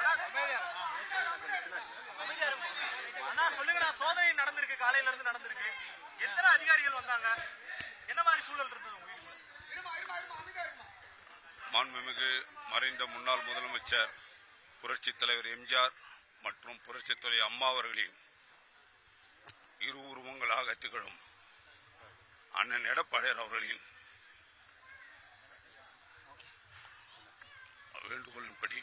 அண்ணா சொல்லுங்கண்ணா சோதனை நடந்திருக்கு காலையில இருந்து நடந்திருக்கு எத்தனை அதிகாரிகள் வந்தாங்க என்ன மாதிரி சூழல் இருந்தது உங்க வீட்டுக்குள்ள மாண்புமிகு மறைந்த முன்னாள் முதலமைச்சர் புரட்சித் தலைவர் எம்ஜிஆர் மற்றும் புரட்சித் தலைவர் அம்மா அவர்களின் இரு உருவங்களாக திகழும் அண்ணன் எடப்பாடியார் அவர்களின் வேண்டுகோளின்படி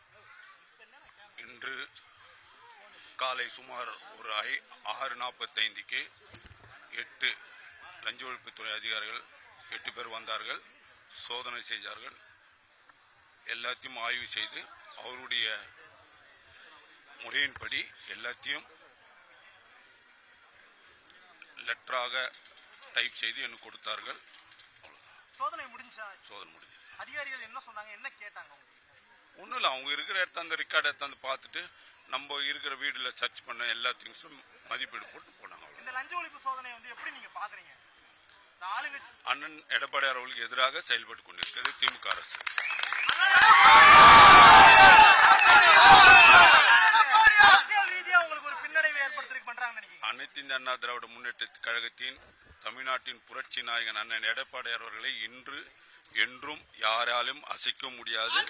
இன்று காலை சுமார் ஒரு ஐ ஆறு நாற்பத்தைந்துக்கு எட்டு லஞ்ச ஒழிப்புத்துறை அதிகாரிகள் எட்டு பேர் வந்தார்கள் சோதனை செய்தார்கள் எல்லாத்தையும் ஆய்வு செய்து அவருடைய முறையின்படி எல்லாத்தையும் லெட்டராக டைப் செய்து எனக்கு கொடுத்தார்கள் அவ்வளவுதான். சோதனை முடிஞ்சா சோதனை முடிஞ்சது அதிகாரிகள் என்ன சொன்னாங்க என்ன கேட்டாங்க உங்களுக்கு ஒன்றும் இல்லை அவங்க இருக்கிற இடத்த அந்த ரெக்கார்டு எடுத்தாந்து பார்த்துட்டு நம்ம இருக்கிற வீடில் சர்ச் பண்ண எல்லா திங்ஸும் மதிப்பீடு போட்டு போனாங்க அவ்வளவுதான். இந்த லஞ்ச ஒழிப்பு சோதனை வந்து எப்படி நீங்க பாக்குறீங்க இந்த ஆளுங்கட்சி அண்ணன் எடப்பாடியார் அவர்களுக்கு எதிராக செயல்பட்டு கொண்டிருக்கிறது திமுக அரசு அரசியல் ரீதியா உங்களுக்கு ஒரு பின்னடைவை ஏற்படுத்திருக்கு பண்றாங்கன்னு நினைக்கிறீங்க அனைத்து இந்திய அண்ணா திராவிட முன்னேற்ற கழகத்தின் தமிழ்நாட்டின் புரட்சி நாயகன் அண்ணன் எடப்பாடியார் அவர்களை இன்று என்றும் யாராலும் அசைக்க முடியாது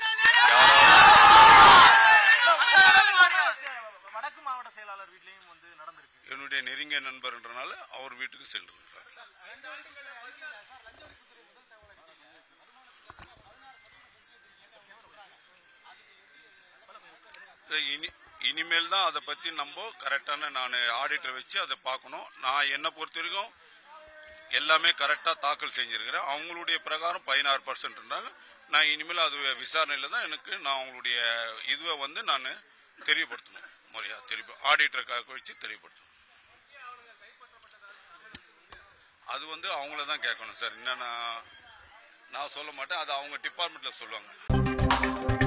வடக்கு மாவட்ட செயலாளர் வீட்லயும் வந்து நடந்திருக்கு என்னுடைய நெருங்கிய நண்பர் என்றனால அவர் வீட்டுக்கு சென்றிருக்கிறார் இனி இனிமேல் தான் அதை பத்தி நம்ம கரெக்டான நான் ஆடிட்டரை வச்சு அதை பார்க்கணும் நான் என்னை பொறுத்த வரைக்கும் எல்லாமே கரெக்டா தாக்கல் செஞ்சிருக்கிறேன் அவங்களுடைய பிரகாரம் பதினாறு பர்சன்ட்ன்றாங்க நான் இனிமேல் அது விசாரணையில் தான் எனக்கு நான் அவங்களுடைய இதுவை வந்து நான் தெரியப்படுத்தணும் முறையா தெரிய ஆடிட்டருக்காக வச்சு தெரியப்படுத்தணும் அது வந்து அவங்கள தான் கேட்கணும் சார் என்னன்னா நான் சொல்ல மாட்டேன் அது அவங்க டிபார்ட்மெண்ட்ல சொல்லுவாங்க